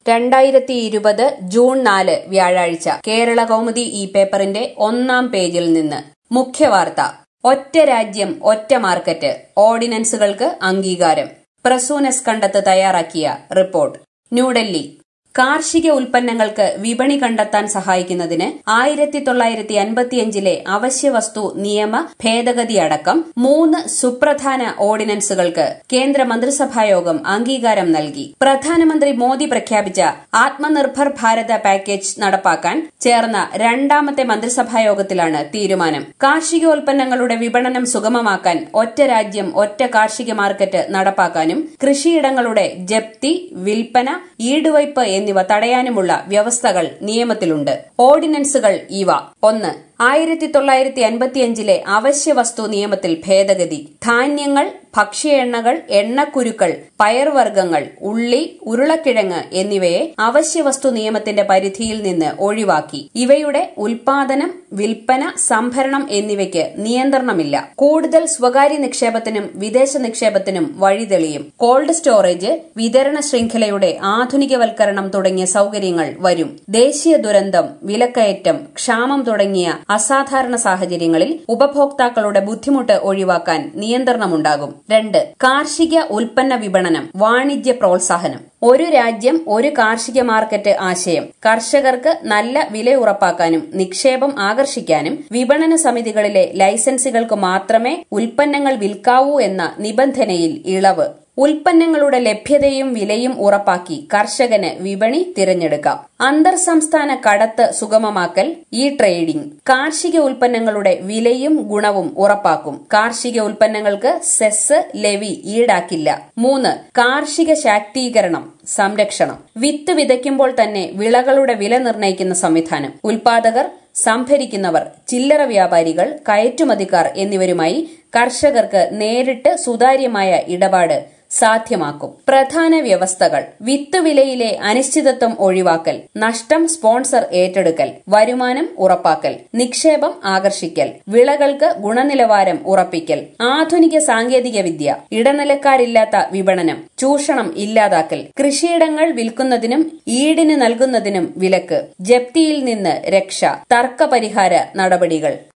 രണ്ടായിരത്തി ഇരുപത് ജൂൺ നാല് വ്യാഴാഴ്ച കേരള കൗമുദി ഈ പേപ്പറിന്റെ ഒന്നാം പേജിൽ നിന്ന് മുഖ്യവാർത്ത ഒറ്റ രാജ്യം ഒറ്റ മാർക്കറ്റ് ഓർഡിനൻസുകൾക്ക് അംഗീകാരം പ്രസൂനസ് കണ്ടെത്ത് തയ്യാറാക്കിയ റിപ്പോർട്ട് ന്യൂഡൽഹി കാർഷിക ഉൽപ്പന്നങ്ങൾക്ക് വിപണി കണ്ടെത്താൻ സഹായിക്കുന്നതിന് ആയിരത്തി തൊള്ളായിരത്തി അൻപത്തിയഞ്ചിലെ അവശ്യവസ്തു നിയമ ഭേദഗതി അടക്കം മൂന്ന് സുപ്രധാന ഓർഡിനൻസുകൾക്ക് കേന്ദ്ര മന്ത്രിസഭായോഗം അംഗീകാരം നൽകി പ്രധാനമന്ത്രി മോദി പ്രഖ്യാപിച്ച ആത്മനിർഭർ ഭാരത പാക്കേജ് നടപ്പാക്കാൻ ചേർന്ന രണ്ടാമത്തെ മന്ത്രിസഭായോഗത്തിലാണ് തീരുമാനം കാർഷികോൽപ്പന്നങ്ങളുടെ വിപണനം സുഗമമാക്കാൻ ഒറ്റ രാജ്യം ഒറ്റ കാർഷിക മാർക്കറ്റ് നടപ്പാക്കാനും കൃഷിയിടങ്ങളുടെ ജപ്തി വിൽപ്പന ഈടുവയ്പ് എന്നിവ തടയാനുമുള്ള വ്യവസ്ഥകൾ നിയമത്തിലുണ്ട് ഓർഡിനൻസുകൾ ഇവ ഒന്ന് ആയിരത്തി തൊള്ളായിരത്തി അൻപത്തിയഞ്ചിലെ അവശ്യവസ്തു നിയമത്തിൽ ഭേദഗതി ധാന്യങ്ങൾ ഭക്ഷ്യ എണ്ണകൾ എണ്ണക്കുരുക്കൾ പയർവർഗ്ഗങ്ങൾ ഉള്ളി ഉരുളക്കിഴങ്ങ് എന്നിവയെ അവശ്യവസ്തു നിയമത്തിന്റെ പരിധിയിൽ നിന്ന് ഒഴിവാക്കി ഇവയുടെ ഉൽപാദനം വിൽപ്പന സംഭരണം എന്നിവയ്ക്ക് നിയന്ത്രണമില്ല കൂടുതൽ സ്വകാര്യ നിക്ഷേപത്തിനും വിദേശ നിക്ഷേപത്തിനും വഴിതെളിയും കോൾഡ് സ്റ്റോറേജ് വിതരണ ശൃംഖലയുടെ ആധുനികവൽക്കരണം തുടങ്ങിയ സൌകര്യങ്ങൾ വരും ദേശീയ ദുരന്തം വിലക്കയറ്റം ക്ഷാമം തുടങ്ങിയ അസാധാരണ സാഹചര്യങ്ങളിൽ ഉപഭോക്താക്കളുടെ ബുദ്ധിമുട്ട് ഒഴിവാക്കാൻ നിയന്ത്രണമുണ്ടാകും രണ്ട് കാർഷിക ഉൽപ്പന്ന വിപണനം വാണിജ്യ പ്രോത്സാഹനം ഒരു രാജ്യം ഒരു കാർഷിക മാർക്കറ്റ് ആശയം കർഷകർക്ക് നല്ല വില ഉറപ്പാക്കാനും നിക്ഷേപം ആകർഷിക്കാനും വിപണന സമിതികളിലെ ലൈസൻസുകൾക്ക് മാത്രമേ ഉൽപ്പന്നങ്ങൾ വിൽക്കാവൂ എന്ന നിബന്ധനയിൽ ഇളവ് ഉൽപ്പന്നങ്ങളുടെ ലഭ്യതയും വിലയും ഉറപ്പാക്കി കർഷകന് വിപണി തിരഞ്ഞെടുക്കാം അന്തർ സംസ്ഥാന കടത്ത് സുഗമമാക്കൽ ഈ ട്രേഡിംഗ് കാർഷിക ഉൽപ്പന്നങ്ങളുടെ വിലയും ഗുണവും ഉറപ്പാക്കും കാർഷിക ഉൽപ്പന്നങ്ങൾക്ക് സെസ് ലെവി ഈടാക്കില്ല മൂന്ന് കാർഷിക ശാക്തീകരണം സംരക്ഷണം വിത്ത് വിതയ്ക്കുമ്പോൾ തന്നെ വിളകളുടെ വില നിർണ്ണയിക്കുന്ന സംവിധാനം ഉൽപാദകർ സംഭരിക്കുന്നവർ ചില്ലറ വ്യാപാരികൾ കയറ്റുമതിക്കാർ എന്നിവരുമായി കർഷകർക്ക് നേരിട്ട് സുതാര്യമായ ഇടപാട് സാധ്യമാക്കും പ്രധാന വ്യവസ്ഥകൾ വിത്ത് വിലയിലെ അനിശ്ചിതത്വം ഒഴിവാക്കൽ നഷ്ടം സ്പോൺസർ ഏറ്റെടുക്കൽ വരുമാനം ഉറപ്പാക്കൽ നിക്ഷേപം ആകർഷിക്കൽ വിളകൾക്ക് ഗുണനിലവാരം ഉറപ്പിക്കൽ ആധുനിക സാങ്കേതിക വിദ്യ ഇടനിലക്കാരില്ലാത്ത വിപണനം ചൂഷണം ഇല്ലാതാക്കൽ കൃഷിയിടങ്ങൾ വിൽക്കുന്നതിനും ഈടിന് നൽകുന്നതിനും വിലക്ക് ജപ്തിയിൽ നിന്ന് രക്ഷ തർക്കപരിഹാര നടപടികൾ